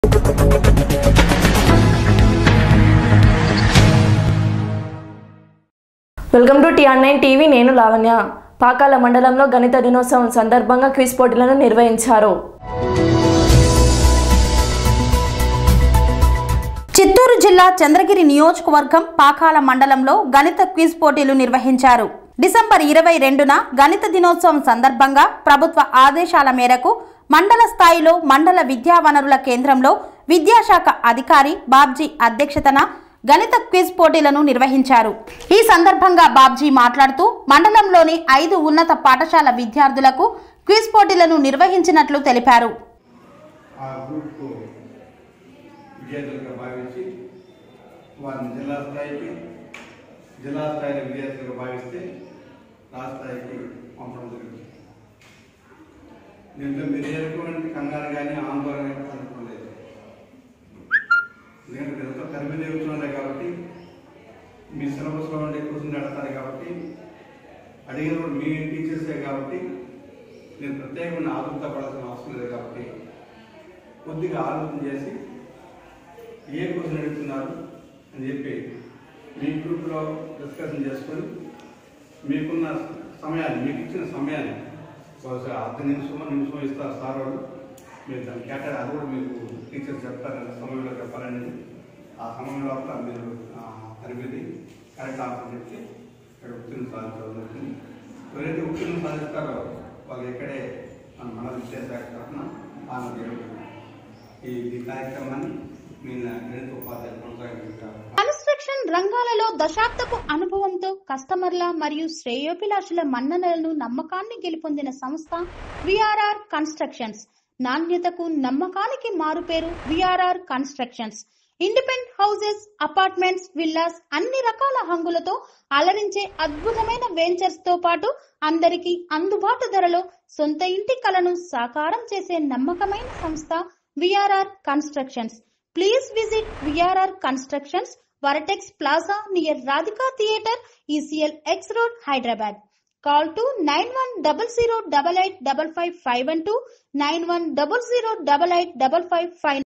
welcome to TR nine TV నేను లావణ్య పాకాల మండలంలో గణిత దినోత్సవం సందర్భంగా క్విజ్ పోటీలను నిర్వహించారు చిత్తూరు జిల్లా చంద్రగిరి నియోజకవర్గం పాకాల మండలంలో గణిత క్విజ్ పోటీలు నిర్వహించారు డిసెంబర్ ఇరవై రెండున గణిత దినోత్సవం సందర్భంగా ప్రభుత్వ ఆదేశాల మేరకు మండల స్థాయిలో మండల విద్యా వనరుల కేంద్రంలో విద్యాశాఖ అధికారి బాబ్జీ అధ్యక్షతన గణిత క్విజ్ పోటీలను నిర్వహించారు ఈ సందర్భంగా బాబ్జీ మాట్లాడుతూ మండలంలోని ఐదు ఉన్నత పాఠశాల విద్యార్థులకు క్విజ్ పోటీలను నిర్వహించినట్లు తెలిపారు ఆ గ్రూప్ విద్యార్థులుగా భావించి వారిని జిల్లా స్థాయికి జిల్లా స్థాయిలో విద్యార్థులుగా భావిస్తే రాష్ట్ర స్థాయికి పంపడం జరిగింది దీంట్లో మీరు ఏ రకమైన కంగారు కానీ ఆందోళన కానీ పడటం లేదు ఎందుకంటే మీరంతా తరబిది ఉండే కాబట్టి మీ సిలబస్లో ఉండే క్వశ్చన్ అడతారు కాబట్టి అడిగినప్పుడు మీ టీచర్సే కాబట్టి నేను ప్రత్యేకమైన ఆదుర్త పడాల్సిన అవసరం లేదు కాబట్టి కొద్దిగా ఆలోచన చేసి ఏ క్వశ్చన్ అడుగుతున్నారు అని చెప్పి మీ గ్రూప్లో డిస్కషన్ చేసుకొని మీకున్న సమయాన్ని మీకు ఇచ్చిన సమయాన్ని బహుశా అర్ధ నిమిషమో నిమిషమో ఇస్తారు సార్ వాళ్ళు మీరు దాన్ని కేటాయి అది కూడా మీకు టీచర్స్ చెప్తారు ఎంత సమయంలో చెప్పాలని ఆ సమయం లోపల మీరు ఆ, తరబిది కరెక్ట్ ఆన్సర్ చెప్తే ఇక్కడ ఉత్తీర్ణ సాధించడం జరుగుతుంది ఎవరైతే ఉత్తీర్ణ సాధిస్తారో వాళ్ళు ఇక్కడే మన మన విద్యాశాఖ తరఫున ఆనంద జరుగుతుంది ఈ ఈ కార్యక్రమాన్ని మీ గణిత ఉపాధ్యాయులు కొనసాగించారు కన్స్ట్రక్షన్ రంగాలలో దశాబ్దపు అనుభవంతో కస్టమర్ల మరియు శ్రేయోభిలాషుల మన్ననలను నమ్మకాన్ని గెలుపొందిన సంస్థ విఆర్ఆర్ కన్స్ట్రక్షన్స్ నాణ్యతకు నమ్మకానికి మారుపేరు VRR constructions independent houses apartments villas అన్ని రకాల హంగులతో అలరించే అద్భుతమైన వెంచర్స్ తో పాటు అందరికీ అందుబాటు ధరలో సొంత ఇంటి కలను సాకారం చేసే నమ్మకమైన సంస్థ VRR constructions please visit VRR constructions vertex plaza near Radhika theatre ECL X road Hyderabad call two nine one double zero double eight double five five one two nine one double zero double eight double five five